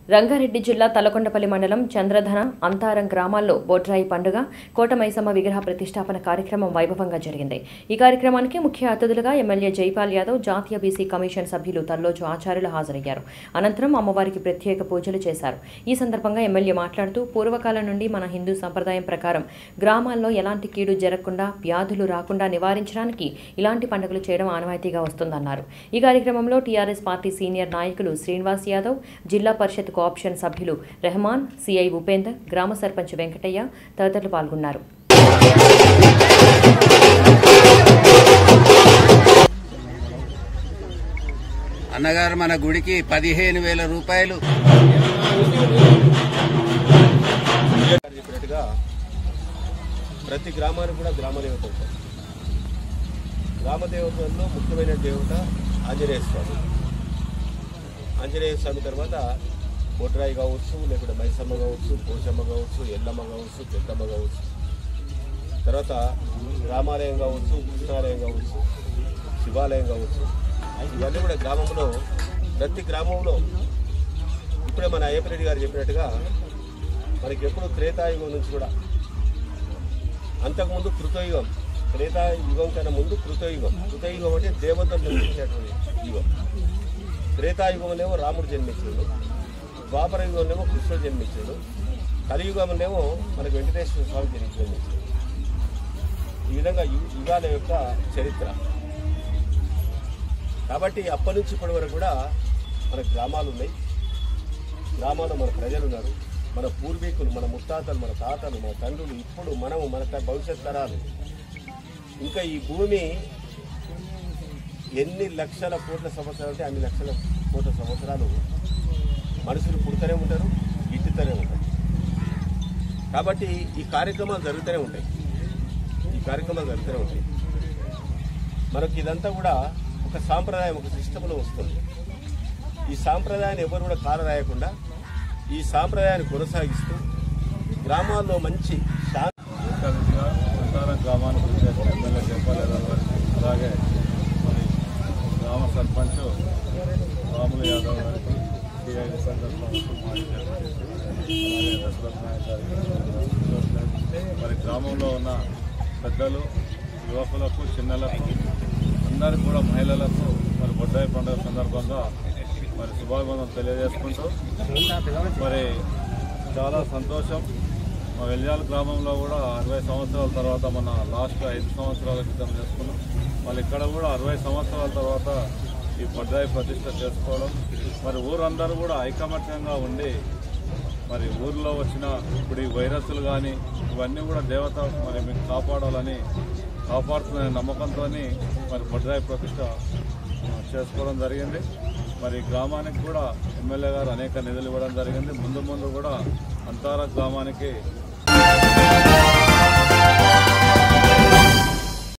రంగారెడ్డి జిల్లా తలకొండపల్లి మండలం చంద్రధన అంతారం గ్రామాల్లో బొడ్రాయి పండుగ కోటమైసమ్మ విగ్రహ ప్రతిష్టాపన కార్యక్రమం వైభవంగా జరిగింది ఈ కార్యక్రమానికి ముఖ్య అతిథులుగా ఎమ్మెల్యే జైపాల్ యాదవ్ జాతీయ బీసీ కమిషన్ సభ్యులు తల్లోజు ఆచార్యులు హాజరయ్యారు అనంతరం అమ్మవారికి ప్రత్యేక పూజలు చేశారు ఈ సందర్భంగా ఎమ్మెల్యే మాట్లాడుతూ పూర్వకాలం నుండి మన హిందూ సంప్రదాయం ప్రకారం గ్రామాల్లో ఎలాంటి కీడు జరగకుండా వ్యాధులు రాకుండా నివారించడానికి ఇలాంటి పండుగలు చేయడం ఆనవాయితీగా వస్తుందన్నారు ఈ కార్యక్రమంలో టీఆర్ఎస్ పార్టీ సీనియర్ నాయకులు శ్రీనివాస్ యాదవ్ జిల్లా పరిషత్ కోఆప్షన్ సభ్యులు రెహమాన్ సిఐ ఉపేందర్ గ్రామ సర్పంచ్ వెంకటయ్య తదితరులు పాల్గొన్నారు అన్నగారు మన గుడికి పదిహేను వేల రూపాయలు గారు చెప్పినట్టుగా ప్రతి గ్రామానికి కూడా గ్రామ దేవత ఉంటారు గ్రామ దేవతల్లో ముఖ్యమైన దేవత ఆంజనేయ స్వామి ఆంజనేయ స్వామి తర్వాత బొట్రాయి కావచ్చు లేకుంటే మైసమ్మ కావచ్చు పోషమ్మ కావచ్చు ఎల్లమ్మ కావచ్చు పెద్దమ్మ కావచ్చు తర్వాత రామాలయం కావచ్చు కృష్ణాలయం కావచ్చు శివాలయం కావచ్చు ఇవన్నీ కూడా గ్రామంలో ప్రతి గ్రామంలో ఇప్పుడే మన అయ్యప్పరెడ్డి గారు చెప్పినట్టుగా మనకి ఎప్పుడు త్రేతాయుగం నుంచి కూడా అంతకుముందు కృతయుగం త్రేతాయుగం కన్నా ముందు కృతయుగం కృతయుగం అంటే దేవతలు నిర్మించినటువంటి యుగం త్రేతాయుగంలోనేమో రాముడు జన్మించాడు ద్వాపర యుగంలోనేమో కృష్ణుడు జన్మించాడు కలియుగంలోనేమో మనకు వెంకటేశ్వర స్వామి జన్మి- జన్మించాడు ఈ విధంగా యు- యుగాల యొక్క చరిత్ర కాబట్టి అప్పటి నుంచి ఇప్పటి వరకు కూడా మన గ్రామాలు ఉన్నాయి గ్రామాల్లో మన ప్రజలు ఉన్నారు మన పూర్వీకులు మన ముత్తాతలు మన తాతలు మన తండ్రులు ఇప్పుడు మనము మన త- భవిష్యత్ తరాలు ఇంకా ఈ భూమి ఎన్ని లక్షల కోట్ల సంవత్సరాలు అంటే అన్ని లక్షల కోట్ల సంవత్సరాలు మనుషులు పుడుతూనే ఉంటారు గిట్టుతూనే ఉంటారు కాబట్టి ఈ కార్యక్రమాలు జరుగుతూనే ఉంటాయి ఈ కార్యక్రమాలు జరుగుతూనే ఉంటాయి మనకి ఇదంతా కూడా ఒక సాంప్రదాయం ఒక సిస్టంలో వస్తుంది ఈ సాంప్రదాయాన్ని ఎవరు కూడా కాలరాయకుండా ఈ సాంప్రదాయాన్ని కొనసాగిస్తూ గ్రామాల్లో మంచి శాంతి ముఖ్య అతిథిగా అంతారం గ్రామానికి వచ్చేసిన ఎమ్మెల్యే చెప్పలేదు అలాగే మరి గ్రామ సర్పంచ్ రాములు యాదవ్ గారికి సిఐ సందర్భంలో మాజీ జడ్పీటీసీ, అలాగే దశరథ్ నాయక్ గారికి మరి గ్రామంలో ఉన్న పెద్దలు యువకులకు చిన్నలకు అందరికి కూడా మహిళలకు మరి బొడ్డాయి పండుగ సందర్భంగా మరి శుభాభివందనం తెలియజేసుకుంటూ మరి చాలా సంతోషం మా వెల్యాల గ్రామంలో కూడా అరవై సంవత్సరాల తర్వాత మన లాస్ట్ ఐదు సంవత్సరాల క్రితం చేసుకున్నాం మళ్ళీ ఇక్కడ కూడా అరవై సంవత్సరాల తర్వాత ఈ పడ్డాయి ప్రతిష్ట చేసుకోవడం మరి ఊరందరూ కూడా ఐకమత్యంగా ఉండి మరి ఊర్లో వచ్చిన ఇప్పుడు ఈ వైరస్లు కానీ ఇవన్నీ కూడా దేవత మరి మీకు కాపాడాలని కాపాడుతున్న నమ్మకంతో మరి బొడ్రాయి ప్రతిష్ట ఆ, చేసుకోవడం జరిగింది మరి గ్రామానికి కూడా ఎమ్మెల్యే గారు అనేక నిధులు ఇవ్వడం జరిగింది ముందు ముందు కూడా అంతార గ్రామానికి